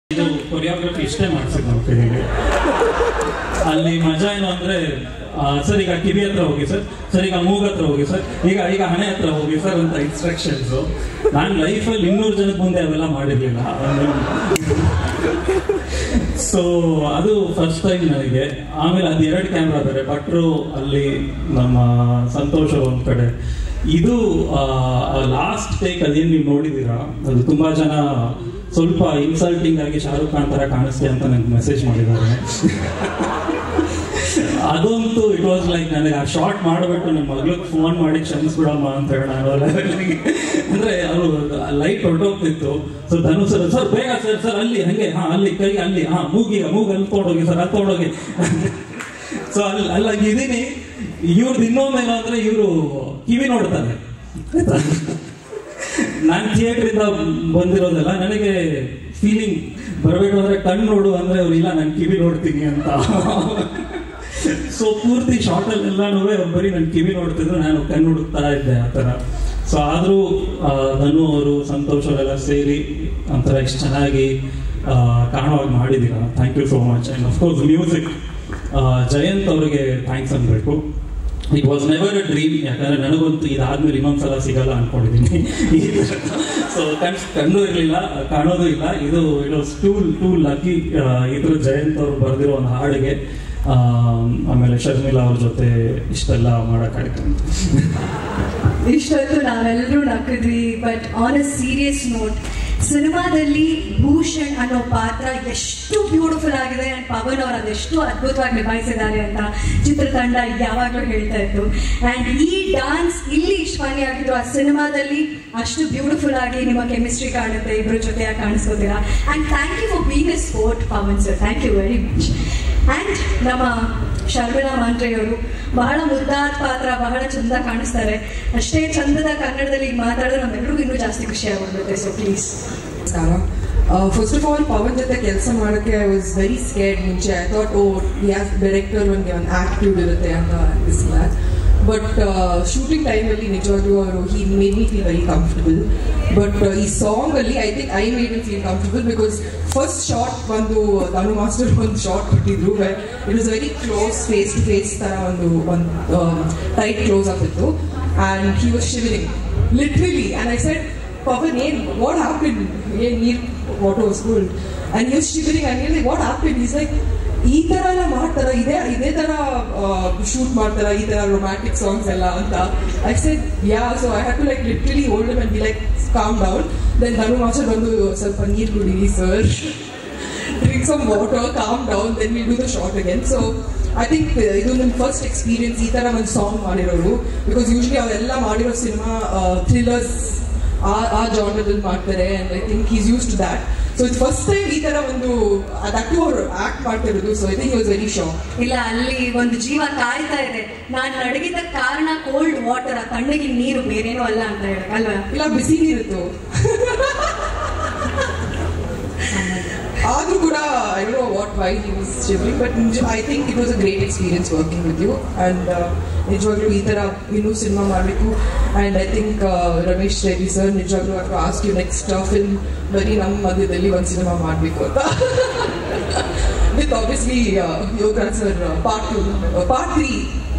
ಇದು ಕೊರಿಯೋಗ್ರಫಿ ಇಷ್ಟೇ ಮಾಡ್ಸಿದ್ ನಾವು ಕೈಗೆ ಅಲ್ಲಿ ಮಜಾ ಏನು ಅಂದ್ರೆ ಆ, ಸರ್ ಈಗ ಕಿವಿ ಹತ್ರ ಹೋಗಿ ಸರ್ ಸರ್ ಈಗ ಮೂಗ್ ಹತ್ರ ಹೋಗಿ ಸರ್ ಈಗ ಈಗ ಹಣೆ ಹತ್ರ ಹೋಗಿ ಸರ್ ಅಂತ ಇನ್ಸ್ಟ್ರಕ್ಷನ್ಸ್ ನಾನು ಲೈಫಲ್ಲಿ ಇನ್ನೂರು ಜನದ ಮುಂದೆ ಅವೆಲ್ಲ ಮಾಡಿರ್ಲಿಲ್ಲ ಸೊ ಅದು ಫಸ್ಟ್ ಟೈಮ್ ನನಗೆ ಆಮೇಲೆ ಅದು ಎರಡು ಕ್ಯಾಮ್ರಾ ಬೇರೆ ಭಟ್ರು ಅಲ್ಲಿ ನಮ್ಮ ಸಂತೋಷ ಒಂದ್ ಕಡೆ ಇದು ಲಾಸ್ಟ್ ಟೇಕ್ ಅದೇನು ನೀವು ನೋಡಿದೀರಾ ಅದು ತುಂಬಾ ಜನ ಸ್ವಲ್ಪ ಇನ್ಸಲ್ಟಿಂಗ್ ಆಗಿ ಶಾರುಖ್ ಖಾನ್ ತರ ಕಾಣಿಸ್ತೆ ಅಂತ ನಂಗೆ ಮೆಸೇಜ್ ಮಾಡಿದ್ದಾರೆ ಅದಂತೂ ಇಟ್ ವಾಸ್ ಲೈಕ್ ನನಗೆ ಆ ಶಾರ್ಟ್ ಮಾಡ್ಬಿಟ್ಟು ನನ್ನ ಮಗಳಿಗೆ ಫೋನ್ ಮಾಡಿ ಕ್ಷಮಿಸ್ಬಿಡಮ್ಮ ಅಂತ ಹೇಳಿ ನಾನು ಲೆವೆಲ್ಗೆ ಅಂದ್ರೆ ಅವರು ಲೈಟ್ ಹೊರಟೋಗ್ತಿತ್ತು ಸೊ ಧನು ಸರ್ ಸರ್ ಬೇಗ ಸರ್ ಸರ್ ಅಲ್ಲಿ ಹಂಗೆ ಹಾ ಅಲ್ಲಿ ಕೈ ಅಲ್ಲಿ ಹಾ ಮೂಗಿಗ ಮೂಗ್ ಅಲ್ಲಿ ತೊಗೊಂಡೋಗಿ ಸರ್ ಅಲ್ಲಿ ತೊಗೊಂಡೋಗಿ ಸೊ ಅಲ್ಲಿ ಅಲ್ಲಾಗಿ ಇದೀನಿ ಇವ್ರದ್ದು ಇನ್ನೊಂದು ಏನು ಅಂದ್ರೆ ಇವರು ಕಿವಿ ನೋಡ್ತಾರೆ ನಾನು ಥಿಯೇಟರ್ ಇಂದ ಬಂದಿರೋದಲ್ಲ ನನಗೆ ಫೀಲಿಂಗ್ ಬರಬೇಕು ಅಂದ್ರೆ ಕಣ್ಣು ನೋಡು ಅಂದ್ರೆ ಅವ್ರು ಇಲ್ಲ ನಾನು ಕಿವಿ ನೋಡ್ತೀನಿ ಅಂತ ಸೊ ಪೂರ್ತಿ ಶಾರ್ಟ್ ಅಲ್ಲೆಲ್ಲಾನು ಅವ್ರು ಬರೀ ನನ್ನ ಕಿವಿ ನೋಡ್ತಿದ್ರು ನಾನು ಕಣ್ಣು ಹುಡುಕ್ತಾ ಇದ್ದೆ ಆ ಥರ ಸೊ ಆದರೂ ಧನು ಅವರು ಸಂತೋಷ್ ಅವರೆಲ್ಲ ಸೇರಿ ಒಂಥರ ಎಷ್ಟು ಚೆನ್ನಾಗಿ ಆ, ಕಾಣುವಾಗಿ ಮಾಡಿದ್ದೀರಾ thank you so much and of course music Jayanth ಅವರಿಗೆ ಥ್ಯಾಂಕ್ಸ್ ಅನ್ಬೇಕು it was never a dream ಯಾಕಂದ್ರೆ ನನಗಂತೂ ಇದಾದ್ಮೇಲೆ ಇನ್ನೊಂದ್ಸಲ ಸಿಗಲ್ಲ ಅನ್ಕೊಂಡಿದ್ದೀನಿ ಸೊ ಕಣ್ ಕಣ್ಣು ಇರಲಿಲ್ಲ ಕಾಣೋದು ಇಲ್ಲ ಇದು it was too too lucky ಇದ್ರ ಜಯಂತ್ ಅವರು ಬರೆದಿರೋ ಒಂದು ಹಾಡಿಗೆ ಆ, ಆಮೇಲೆ ಶರ್ಮಿಳಾ ಅವ್ರ ಜೊತೆ ಇಷ್ಟೆಲ್ಲ ಮಾಡೋಕ್ಕಾಯ್ತು ಇಷ್ಟೊತ್ತು ನಾವೆಲ್ಲರೂ ನಕ್ಕಿದ್ವಿ but on a serious note ಸಿನಿಮಾದಲ್ಲಿ ಭೂಷಣ್ ಅನ್ನೋ ಪಾತ್ರ ಎಷ್ಟು ಬ್ಯೂಟಿಫುಲ್ ಆಗಿದೆ ಅಂಡ್ ಪವನ್ ಅವರು ಅದೆಷ್ಟು ಅದ್ಭುತವಾಗಿ ನಿಭಾಯಿಸಿದ್ದಾರೆ ಅಂತ ಚಿತ್ರತಂಡ ಯಾವಾಗಲೂ ಹೇಳ್ತಾ ಇತ್ತು ಅಂಡ್ ಈ ಡಾನ್ಸ್ ಇಲ್ಲಿ ಇಷ್ಟು ಫನಿ ಆಗಿದ್ದು ಆ ಸಿನಿಮಾದಲ್ಲಿ ಅಷ್ಟು ಬ್ಯೂಟಿಫುಲ್ ಆಗಿ ನಿಮ್ಮ ಕೆಮಿಸ್ಟ್ರಿ ಕಾಣುತ್ತೆ ಇಬ್ಬರ ಜೊತೆ ಕಾಣಿಸ್ಕೋತೀರಾ and thank you for being a sport Pavan sir thank you very much and ನಮ್ಮ ಶರ್ಮಿಳಾ ಮಾಂಟ್ರೆಯವರು ಬಹಳ ಮುದ್ದಾದ ಪಾತ್ರ ಬಹಳ ಚಂದ ಕಾಣಿಸ್ತಾರೆ ಅಷ್ಟೇ ಚಂದದ ಕನ್ನಡದಲ್ಲಿ ಮಾತಾಡಿದ್ರೆ ನಮ್ಮೆಲ್ಲರಿಗೂ ಇನ್ನೂ ಜಾಸ್ತಿ ಖುಷಿ ಆಗ್ಬಿಡುತ್ತೆ so please first of all Pavan ಜೊತೆ ಕೆಲಸ ಮಾಡೋಕ್ಕೆ ಐ ವಾಸ್ ವೆರಿ ಸ್ಕೇರ್ಡ್ ಮುಂಚೆ I thought oh as director ಒಂದು ಒಂದು ಆ್ಯಕ್ಟಿವ್ ಇರುತ್ತೆ ಅಂತ ಅನಿಸಿಲ್ಲ ಬಟ್ ಶೂಟಿಂಗ್ ಟೈಮಲ್ಲಿ ನಿಜವಾಗ್ಲೂ ಅವರು he made me feel very comfortable but ಈ ಸಾಂಗಲ್ಲಿ I think I made me feel comfortable because first shot ಒಂದು ಧನು ಮಾಸ್ಟರ್ ಒಂದು ಶಾರ್ಟ್ ಕೊಟ್ಟಿದ್ರು it was very close face to face ಥರ ಒಂದು ಒಂದು ಟೈಟ್ ಕ್ಲೋಸ್ ಅಪ್ ಇತ್ತು and he was shivering literally and I said Pavan, hey, what happened? Hey, Neil, what was good? And he was shivering and he's like, what happened? He's like, ಈ ತರ ಎಲ್ಲ ಮಾಡ್ತಾರ ಇದೇ ಇದೇ ತರ shoot ಮಾಡ್ತಾರ ಈ ತರ ರೊಮ್ಯಾಂಟಿಕ್ ಸಾಂಗ್ಸ್ ಎಲ್ಲ ಅಂತ I said yeah so I have to like literally old and be like calm down then Dhanu master ಬಂದು ಸ್ವಲ್ಪ ನೀರು ಕುಡೀರಿ sir drink some water calm down then we do the shot again so I think ಇದು ನನ್ನ first experience ಈ ತರ ಒಂದು song ಮಾಡಿರೋರು ಬಿಕಾಸ್ ಯೂಶ್ವಲಿ ಅವೆಲ್ಲ ಮಾಡಿರೋ ಸಿನಿಮಾ ಥ್ರಿಲ್ಲರ್ಸ್ ಆ ಆ ಜಾನರಲ್ಲಿ ಮಾಡ್ತಾರೆ and I think is use to that so ಇದು ಫಸ್ಟ್ ಟೈಮ್ ಈ ತರ ಒಂದು ಅದಕ್ಕೂ ಅವರು ಆಕ್ಟ್ ಮಾಡ್ತಿರೋದು so I think was very shock ಇಲ್ಲ ಅಲ್ಲಿ ಒಂದು ಜೀವ ಕಾಯ್ತಾ ಇದೆ ನಾನು ನಡಗಿದ ಕಾರಣ ಕೋಲ್ಡ್ ವಾಟರ್ ಆ ತಣ್ಣಗಿನ ನೀರು ಬೇರೇನೂ ಅಲ್ಲ ಅಂತ ಹೇಳಿ ಅಲ್ವಾ ಇಲ್ಲ ಬಿಸಿ ನೀರಿತ್ತು ಆದ್ರೂ ಕೂಡ I do what why he was shivering but I think it was a great experience working with you and ನಿಜವಾಗ್ಲೂ ಈ ಥರ ಇನ್ನೂ ಸಿನಿಮಾ ಮಾಡಬೇಕು and I think Ramesh Reddy sir ನಿಜವಾಗ್ಲೂ ಅಥವಾ ಆಸ್ಕ್ ಯು ನೆಕ್ಸ್ಟ್ ಫಿಲ್ಮ್ ಬರೀ ನಮ್ಮ ಮಧ್ಯದಲ್ಲಿ ಒಂದು ಸಿನಿಮಾ ಮಾಡಬೇಕು ಅಂತ with obviously Yogaraj sir part two part three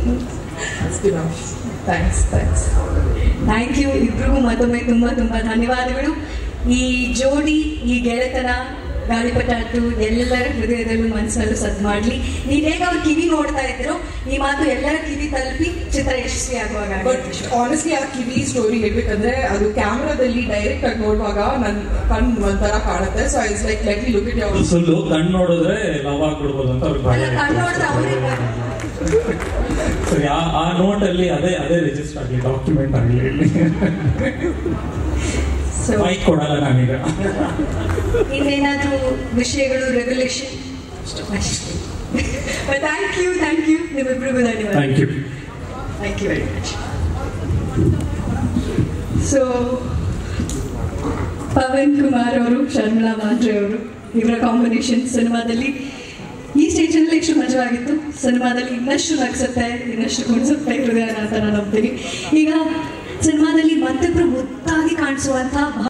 thanks thanks thank you ಇಬ್ರಿಗೂ ಮತ್ತೊಮ್ಮೆ ತುಂಬಾ ತುಂಬಾ ಧನ್ಯವಾದಗಳು ಈ ಜೋಡಿ ಈ ಗೆಳೆತನ ಗಾಳಿಪಟಾಟು ಎಲ್ಲರ ಹೃದಯದಲ್ಲೂ ಮನಸ್ಸಲ್ಲೂ ಸದ್ ಮಾಡ್ಲಿ ನೀವ್ ಹೇಗೆ ಅವ್ರ ಕಿವಿ ನೋಡ್ತಾ ಇದ್ದೀರೋ ಈ ಮಾತು ಎಲ್ಲರ ಕಿವಿ ತಲುಪಿ ಚಿತ್ರ ಯಶಸ್ವಿ ಆಗುವಾಗ ಬಟ್ ಆನೆಸ್ಟ್ಲಿ ಆ ಕಿವಿ ಸ್ಟೋರಿ ಹೇಳ್ಬೇಕಂದ್ರೆ ಅದು ಕ್ಯಾಮ್ರಾದಲ್ಲಿ ಡೈರೆಕ್ಟ್ ಆಗಿ ನೋಡುವಾಗ ನನ್ ಕಣ್ ಒಂಥರ ಕಾಣುತ್ತೆ so eyes like let look it ಯಾವ ಫುಲ್ಲು ಕಣ್ಣು ನೋಡಿದ್ರೆ ಲವ್ ಆಗ್ಬಿಡ್ಬೋದು ಅಂತ ಅವ್ರಿಗೆ ಭಯ ಅಲ್ಲ ಕಣ್ಣು ನೋಡಿದ್ರೆ ಅವರೇ ಸರಿ ಆ ಆ ನೋಟಲ್ಲಿ ಅದೇ ಅದೇ ರಿಜಿಸ್ಟರ್ ಆಗಲಿ ಡಾಕ್ಯುಮೆಂಟ್ ಆಗಲಿ ಸೊ ಮೈಕ್ ಕೊಡಲ್ಲ ನಾನೀಗ ಇನ್ನೇನಾದ್ರೂ ವಿಷಯಗಳು regulation thank you thank you ನಿಮ್ಮಿಬ್ರಿಗೂ ಧನ್ಯವಾದ thank you thank you very much so Pavan Kumar ಅವರು ಶರ್ಮಿಳಾ ಮಾಂಡ್ರೆ ಅವರು ಇವರ ಕಾಂಬಿನೇಷನ್ ಸಿನಿಮಾದಲ್ಲಿ ಈ ಸ್ಟೇಜಲ್ಲಿ ಎಷ್ಟು ಮಜವಾಗಿತ್ತು ಸಿನಿಮಾದಲ್ಲಿ ಇನ್ನಷ್ಟು ನಗ್ಸುತ್ತೆ ಇನ್ನಷ್ಟು ಕುಣಿಸುತ್ತೆ ಹೃದಯ ಅಂತ ನಾನು ನಂಬ್ತೀನಿ ಈಗ ಸಿನಿಮಾದಲ್ಲಿ ಮತ್ತಿಬ್ರು ಮುದ್ದಾಗಿ ಕಾಣಿಸುವಂತಹ